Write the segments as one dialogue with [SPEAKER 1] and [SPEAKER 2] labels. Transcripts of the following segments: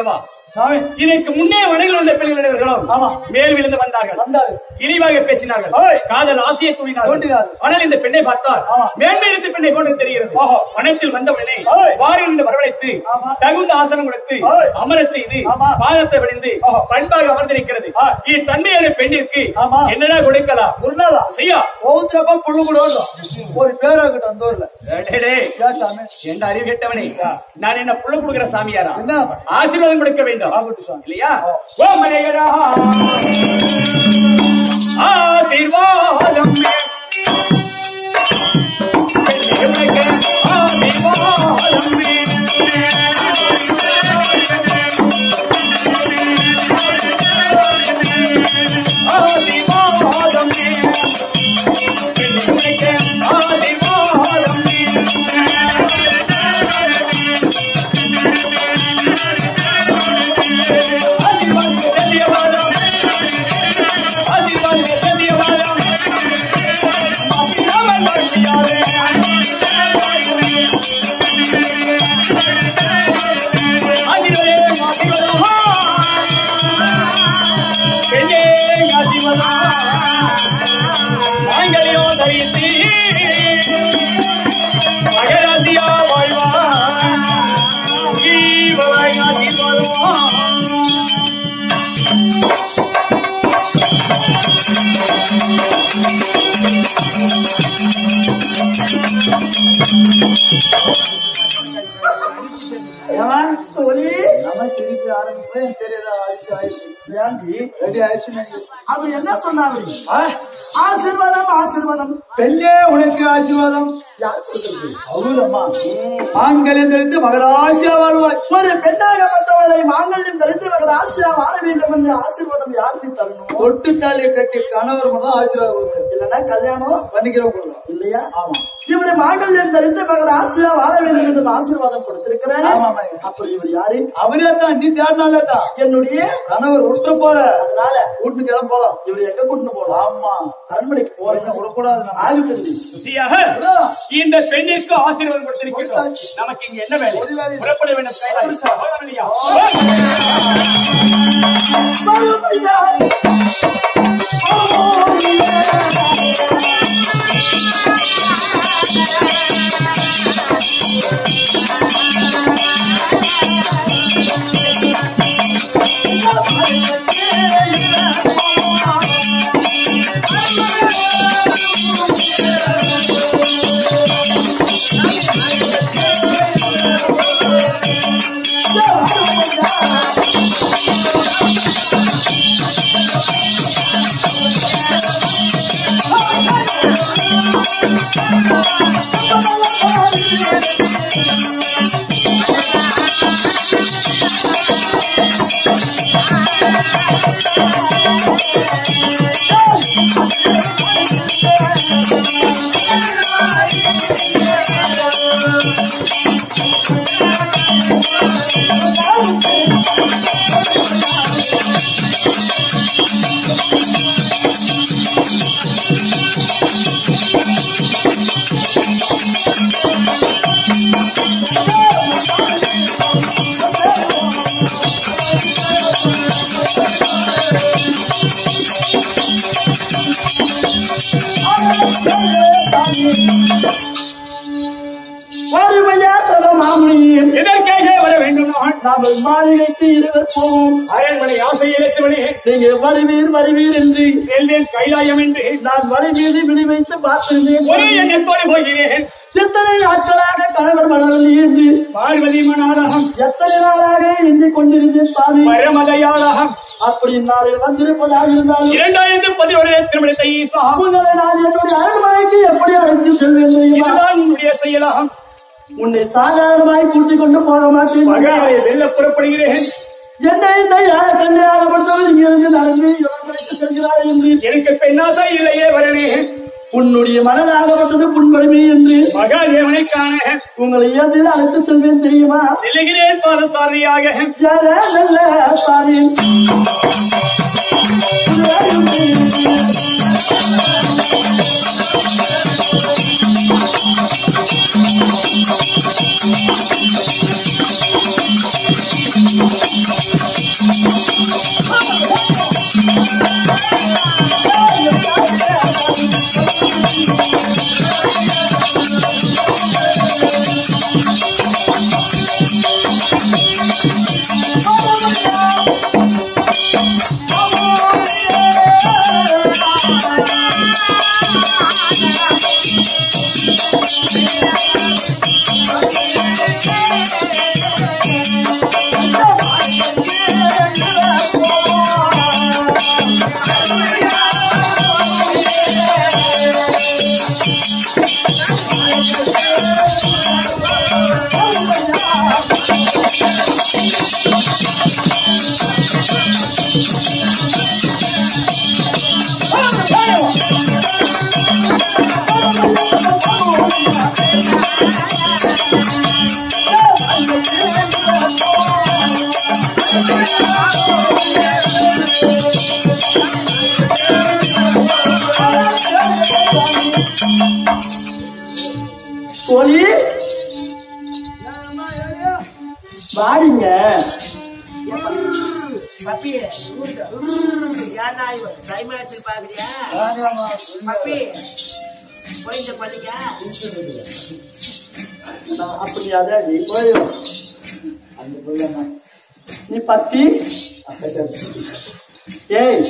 [SPEAKER 1] இங்க வா
[SPEAKER 2] சாமி
[SPEAKER 1] இதற்கு முன்னே வனையில் வந்த பெண்களிடர்களும்
[SPEAKER 2] ஆமா.
[SPEAKER 1] மேல் விழுந்து வந்தார்கள்
[SPEAKER 2] வந்தாரு
[SPEAKER 1] இழிவாக பேசினார்கள்
[SPEAKER 2] ஓய்.
[SPEAKER 1] காதல் ஆசையை கூறினார்கள்
[SPEAKER 2] தூண்டினார்கள்.
[SPEAKER 1] ஆனால் இந்த பெண்ணை பார்த்தால்
[SPEAKER 2] ஆமா.
[SPEAKER 1] மேன்மை இருந்த பெண்ணை போன்று தெரிகிறது
[SPEAKER 2] ஓஹோ.
[SPEAKER 1] வனத்தில் வந்தவுடனே
[SPEAKER 2] ஓய்.
[SPEAKER 1] வாரி என்று வரவழைத்து
[SPEAKER 2] ஆமா.
[SPEAKER 1] தகுந்த ஆசனம் கொடுத்து
[SPEAKER 2] ஓய்.
[SPEAKER 1] அமரச் செய்து
[SPEAKER 2] ஆமா.
[SPEAKER 1] பாதத்தை விழுந்து
[SPEAKER 2] ஓஹோ.
[SPEAKER 1] பண்பாக அமர்ந்திருக்கிறது
[SPEAKER 2] ஆ.
[SPEAKER 1] இது தந்தையான பெண்ணிற்கு
[SPEAKER 2] ஆமா.
[SPEAKER 1] என்னடா கொடுக்கலாம்
[SPEAKER 2] குருநாதா
[SPEAKER 1] செய்யா
[SPEAKER 2] ஒவ்வொருத்தரப்பா புல்லு கூட ஒரு பேரா இருக்கட்டும் அந்த ஊர்ல
[SPEAKER 1] டேய், டேய்.
[SPEAKER 2] ஏன் சாமி
[SPEAKER 1] என்ற அறிவு கெட்டவனே நான் என்ன புள்ள கொடுக்கிற சாமியாரா
[SPEAKER 2] என்ன
[SPEAKER 1] ஆசீர்வாதம் கொடுக்க வேண்டும்
[SPEAKER 2] ஆகட்டும் சாமி
[SPEAKER 1] இல்லையா ஓ மலையரா ஆசீர்வாதம் உனக்கு ஆசீர்வாதம் ஆசீர்வாதம் உனக்கு ஆசீர்வாதம் மகராசியா வாழ்வா ஜீவவாய் ஆசீர்வாதம்
[SPEAKER 2] ஏன் தோழி நம்ம சிரிப்பு ஆரம்பிப்பது எனக்கு தெரியாதா ஆயுஷ் ஆயுஷ் ஏன்டி ரெடி ஆயுஷ்
[SPEAKER 3] அது என்ன சொன்னாரு
[SPEAKER 2] ஆ
[SPEAKER 3] ஆசீர்வாதம் ஆசீர்வாதம்
[SPEAKER 2] பெண்ணே உனக்கு ஆசீர்வாதம் யார் கொடுத்தது அவரம்மா மாங்கல்யம் தெரிந்து மகராசியா வாழ்வாய்
[SPEAKER 3] ஒரு பெண்ணாகப்பட்டவளை மாங்கல்யம் தரித்து மகன் ஆசையா வாழ வேண்டும் என்று ஆசீர்வாதம் யாருக்கு தரணும்
[SPEAKER 2] தொட்டு தாலியை கட்டி கணவர் மட்டும் ஆசீர்வாதம் கொடுக்கணும்
[SPEAKER 3] இல்லைன்னா கல்யாணம்
[SPEAKER 2] பண்ணிக்கிறோம் கொடுக்கலாம்
[SPEAKER 3] இல்லையா
[SPEAKER 2] ஆமா
[SPEAKER 3] இவரு மாங்கல்யம் தரித்து மகன் ஆசையா வாழ வேண்டும் என்று ஆசீர்வாதம் கொடுத்திருக்கிறாரு
[SPEAKER 2] ஆமாமா.
[SPEAKER 3] அப்படி இவர் யாரு
[SPEAKER 2] அவரே தான் நீ தேடினாலே தான்
[SPEAKER 3] என்னுடைய
[SPEAKER 2] கணவர் விட்டு போற
[SPEAKER 3] அதனால
[SPEAKER 2] வீட்டு கிளம்ப போலாம்
[SPEAKER 3] இவர் எங்க கொண்டு போலாம்
[SPEAKER 2] ஆமா
[SPEAKER 3] அரண்மனைக்கு போறேன்
[SPEAKER 2] விடக்கூடாது நம்ம.
[SPEAKER 3] ஆகிட்டு
[SPEAKER 1] ருசியாக இந்த பெண்ணிற்கு ஆசீர்வாதம் கொடுத்திருக்கிறோம் நமக்கு இங்க என்ன வேலை புறப்பட வேண்டும் கைலாயம். போகலாம் இல்லையா?
[SPEAKER 3] வறுமையா தல மாமுனியும்
[SPEAKER 1] எதற்காக வர வேண்டும் நான்?
[SPEAKER 3] நாங்கள் மாளிகைக்கு இருபத்தோம்
[SPEAKER 1] அரண்மனை ஆசையிலே சிவனே
[SPEAKER 3] நீங்க வருவீர் வருவீர் என்று
[SPEAKER 1] செல்வேன் கைலாயம் என்று
[SPEAKER 3] நான் வழி மீது விழி வைத்து பார்த்திருந்தேன்
[SPEAKER 1] ஒரே எண்ணத்தோடு போகிறேன்
[SPEAKER 3] எத்தனை நாட்களாக கணவர் மனதில் என்று
[SPEAKER 1] பார்வதி மனாலகம்
[SPEAKER 3] எத்தனை நாளாக எண்ணிக் கொண்டிருந்தேன் சாமி
[SPEAKER 1] பரமதையாளகம்
[SPEAKER 3] அப்படி நாளில் வந்திருப்பதாக இருந்தாலும்
[SPEAKER 1] இரண்டாயிரத்தி பதினோரு திருமணத்தை ஈசா
[SPEAKER 3] உங்களை நான் என்னுடைய அரண்மனைக்கு எப்படி அழைத்து செல்வேன் தெரியுமா
[SPEAKER 1] இதுதான் உன்னுடைய செயலகம்
[SPEAKER 3] உன்னை சாதாரணமாய் கூட்டிக் கொண்டு போக மாட்டேன்
[SPEAKER 1] மகளை வெல்ல புறப்படுகிறேன்
[SPEAKER 3] என்னை இந்த கண்ணையாகப்பட்டவர் இங்கிருந்து நடந்து இளம்பரைக்கு செல்கிறார் என்று
[SPEAKER 1] எனக்கு பெண்ணாசை இல்லையே வரனே
[SPEAKER 3] உன்னுடைய மனதாகப்பட்டது புண்படுமை என்று
[SPEAKER 1] மகாதேவனை காண
[SPEAKER 3] உங்களை ஏதில் அழைத்து செல்வேன் தெரியுமா
[SPEAKER 1] செல்கிறேன் பாலசாரியாக
[SPEAKER 3] யார நல்ல சாமி
[SPEAKER 1] ஆ
[SPEAKER 3] கோழி வாடிங்க
[SPEAKER 4] பப்பி ஏன்டா இவன் கிளைமேக்ஸ் பாக்குறியா பப்பி போயிட்டு பள்ளிக்க
[SPEAKER 3] அப்படி அதான் நீ போய்
[SPEAKER 2] அந்த பிள்ளைங்க
[SPEAKER 3] நீ பத்தி ஏய்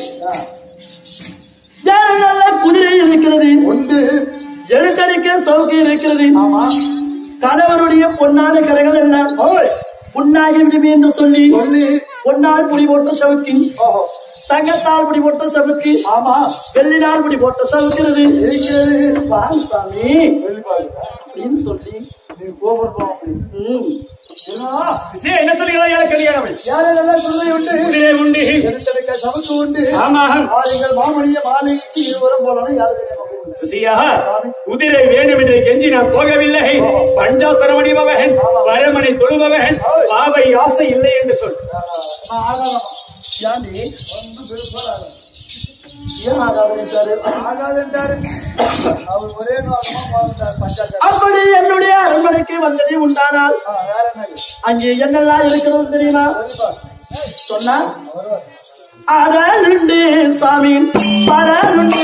[SPEAKER 3] ஏழு நல்ல குதிரை இருக்கிறது
[SPEAKER 2] உண்டு
[SPEAKER 3] எழுத்தடிக்க சவுக்கு இருக்கிறது
[SPEAKER 2] ஆமா
[SPEAKER 3] கணவருடைய பொன்னான கரைகள் எல்லாம் புண்ணாகி விடுமே என்று சொல்லி
[SPEAKER 2] சொல்லி
[SPEAKER 3] பொன்னால் புடி போட்ட சவுக்கு
[SPEAKER 2] ஓஹோ
[SPEAKER 3] தங்கத்தால் புடி போட்ட சவுக்கு
[SPEAKER 2] ஆமா
[SPEAKER 3] வெள்ளினால் புடி போட்ட சவுக்கிறது
[SPEAKER 2] இருக்கிறது
[SPEAKER 3] வாங்க சாமி
[SPEAKER 2] சொல்லி பாருங்க
[SPEAKER 3] அப்படின்னு சொல்லி
[SPEAKER 2] நீ கோபுரம் அப்படி
[SPEAKER 3] ம்.
[SPEAKER 1] சரி, என்ன சொல்லுகிறாய் எனக்கு கல்யாணம்
[SPEAKER 2] யாரும் நல்லா குதிரை உண்டு
[SPEAKER 1] குதிரை உண்டு
[SPEAKER 2] எடுத்தெடுக்க சவுக்கு உண்டு
[SPEAKER 1] ஆமா
[SPEAKER 2] ஆளுங்கள் மாமணிய மாளிகைக்கு இருவரும் போலணும் யாருக்கு தெரியுமா போகுது?
[SPEAKER 1] சுசியா குதிரை வேண்டும் என்று கெஞ்சி நான் போகவில்லை பஞ்சாசரம் அணிபவன் வரமனை தொழுபவன் பாவை ஆசை இல்லை என்று சொல்
[SPEAKER 2] நான் ஆகாதம்மா.
[SPEAKER 3] ஏன்டி?
[SPEAKER 2] வந்து பெருசாக
[SPEAKER 3] ஏன் ஆகாதுன்னுட்டாரு?
[SPEAKER 2] ஆகாதுன்றாரு அவர் ஒரே நோக்கமா பாருந்தார் பஞ்சாயத்து
[SPEAKER 3] அப்படி என்னுடைய அரண்மனைக்கு வந்ததே உண்டானால்
[SPEAKER 2] வேற என்னது
[SPEAKER 3] அங்கே என்னெல்லாம் இருக்கிறது தெரியுமா
[SPEAKER 2] சொல்லிப்பா
[SPEAKER 3] சொன்னா
[SPEAKER 2] வருவார்
[SPEAKER 3] அடலுண்டு சாமி படலுண்டு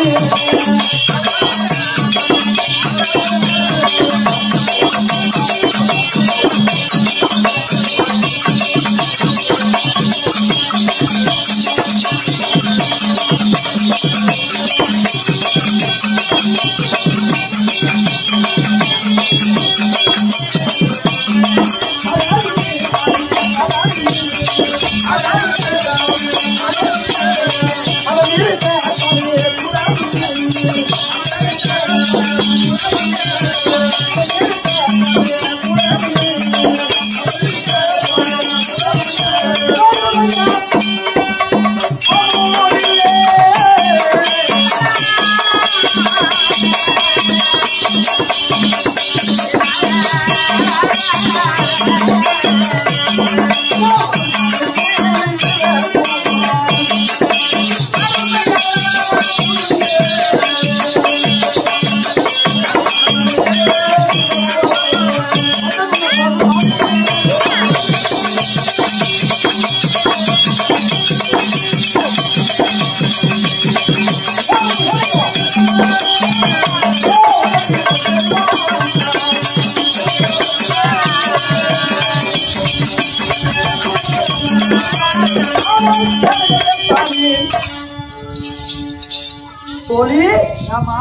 [SPEAKER 3] கோழி
[SPEAKER 2] ஆமா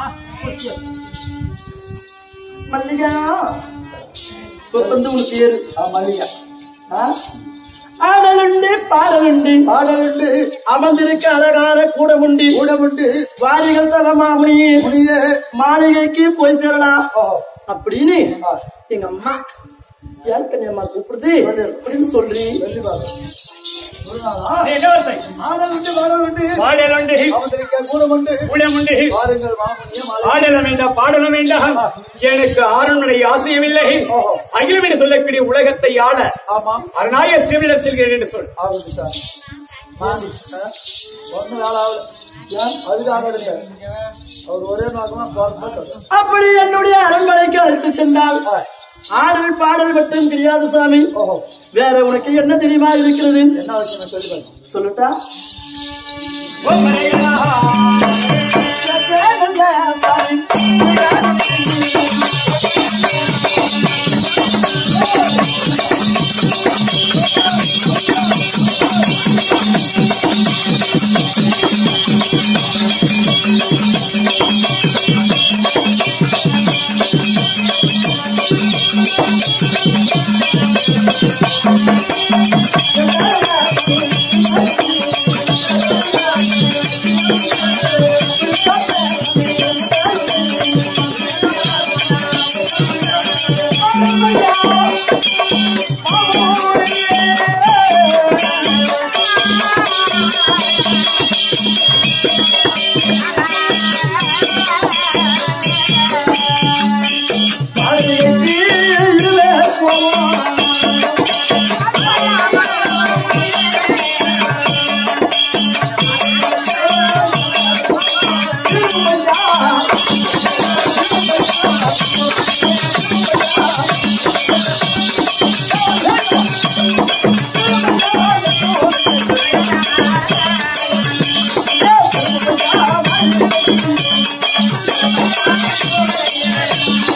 [SPEAKER 3] மல்லிகா வந்து உனக்கு ஏறு
[SPEAKER 2] ஆ, மல்லிகா
[SPEAKER 3] ஆ? ஆடலுண்டு பாடலுண்டு
[SPEAKER 2] பாடலுண்டு
[SPEAKER 3] அமர்ந்திருக்க அழகான கூடமுண்டி
[SPEAKER 2] கூடமுண்டு
[SPEAKER 3] வாரிகள் தவமாமுனியே
[SPEAKER 2] முடிய
[SPEAKER 3] மாளிகைக்கு போய் சேரலாம்
[SPEAKER 2] ஓ
[SPEAKER 3] அப்படின்னு
[SPEAKER 2] ஆ.
[SPEAKER 3] எங்க அம்மா யார் கன்னியம்மா கூப்பிடுது அப்படின்னு சொல்லி
[SPEAKER 2] சொல்லி பாரு சொல்லுனாளா?
[SPEAKER 1] என்ன வார்த்தை?
[SPEAKER 2] பாடலுண்டு பாடலுண்டு
[SPEAKER 1] பாடலுண்டு
[SPEAKER 2] அமர்ந்திருக்க கூடமுண்டு
[SPEAKER 1] கூடமுண்டு
[SPEAKER 2] பாருங்கள் மாமணிய மாலை
[SPEAKER 1] பாடலம் வேண்டாம் பாடலம் வேண்டாம் எனக்கு ஆரண்மனை ஆசையமில்லை
[SPEAKER 2] ஓஹோ.
[SPEAKER 1] அகிலம் என்று சொல்லக்கூடிய உலகத்தை ஆள
[SPEAKER 2] ஆமாம்
[SPEAKER 1] அரணாய சிவனிடம் செல்கிறேன் என்று சொல்
[SPEAKER 2] ஆகுது சார் மாமி ஒண்ணு நாள் ஆகல ஏன் அதுக்கு ஆகாதுங்க அவர் ஒரே நோக்கமா பார்த்து
[SPEAKER 3] அப்படி என்னுடைய அரண்மனைக்கு அழைத்து சென்றால் ஆடல் பாடல் மட்டும் கிடையாது சாமி
[SPEAKER 2] ஓஹோ
[SPEAKER 3] வேற உனக்கு என்ன தெரியுமா இருக்கிறது
[SPEAKER 2] என்ன விஷயம் சொல்லி பாருங்க
[SPEAKER 3] சொல்லட்டா
[SPEAKER 4] ஆ